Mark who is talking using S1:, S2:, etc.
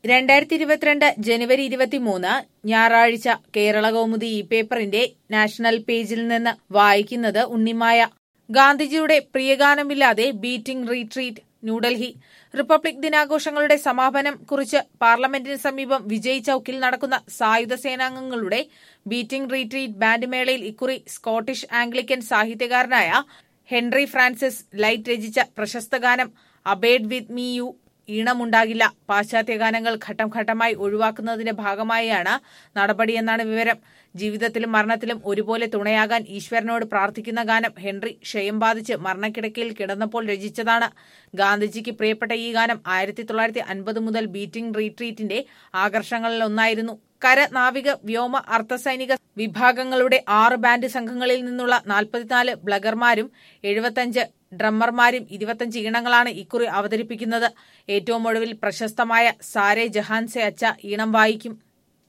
S1: രണ്ടായിരത്തി ഇരുപത്തിരണ്ട് ജനുവരി ഇരുപത്തിമൂന്ന് ഞായറാഴ്ച കേരള കൗമുദി ഈ പേപ്പറിന്റെ നാഷണൽ പേജിൽ നിന്ന് വായിക്കുന്നത് ഉണ്ണിമായ ഗാന്ധിജിയുടെ പ്രിയഗാനമില്ലാതെ ബീറ്റിംഗ് റീട്രീറ്റ് ന്യൂഡൽഹി റിപ്പബ്ലിക് ദിനാഘോഷങ്ങളുടെ സമാപനം കുറിച്ച് പാർലമെന്റിന് സമീപം വിജയ് ചൌക്കിൽ നടക്കുന്ന സായുധ സേനാംഗങ്ങളുടെ ബീറ്റിംഗ് റീട്രീറ്റ് ബാൻഡ് മേളയിൽ ഇക്കുറി സ്കോട്ടിഷ് ആംഗ്ലിക്കൻ സാഹിത്യകാരനായ ഹെൻറി ഫ്രാൻസിസ് ലൈറ്റ് രചിച്ച പ്രശസ്ത ഗാനം അബേഡ് വിത്ത് മീ യു ഈണമുണ്ടാകില്ല പാശ്ചാത്യ ഗാനങ്ങൾ ഘട്ടം ഘട്ടമായി ഒഴിവാക്കുന്നതിന്റെ ഭാഗമായാണ് നടപടിയെന്നാണ് വിവരം ജീവിതത്തിലും മരണത്തിലും ഒരുപോലെ തുണയാകാൻ ഈശ്വരനോട് പ്രാർത്ഥിക്കുന്ന ഗാനം ഹെൻറി ക്ഷയം ബാധിച്ച് മരണക്കിടക്കയിൽ കിടന്നപ്പോൾ രചിച്ചതാണ് ഗാന്ധിജിക്ക് പ്രിയപ്പെട്ട ഈ ഗാനം ആയിരത്തി തൊള്ളായിരത്തി അൻപത് മുതൽ ബീറ്റിംഗ് റീട്രീറ്റിന്റെ ആകർഷണങ്ങളിൽ ഒന്നായിരുന്നു കര നാവിക വ്യോമ അർദ്ധസൈനിക വിഭാഗങ്ങളുടെ ആറ് ബാൻഡ് സംഘങ്ങളിൽ നിന്നുള്ള നാൽപ്പത്തിനാല് ബ്ലഗർമാരും എഴുപത്തഞ്ച് ഡ്രമ്മർമാരും ഇരുപത്തഞ്ച് ഈണങ്ങളാണ് ഇക്കുറി അവതരിപ്പിക്കുന്നത് ഏറ്റവും ഒടുവിൽ പ്രശസ്തമായ സാരെ ജഹാൻ സെ അച്ച ഈണം വായിക്കും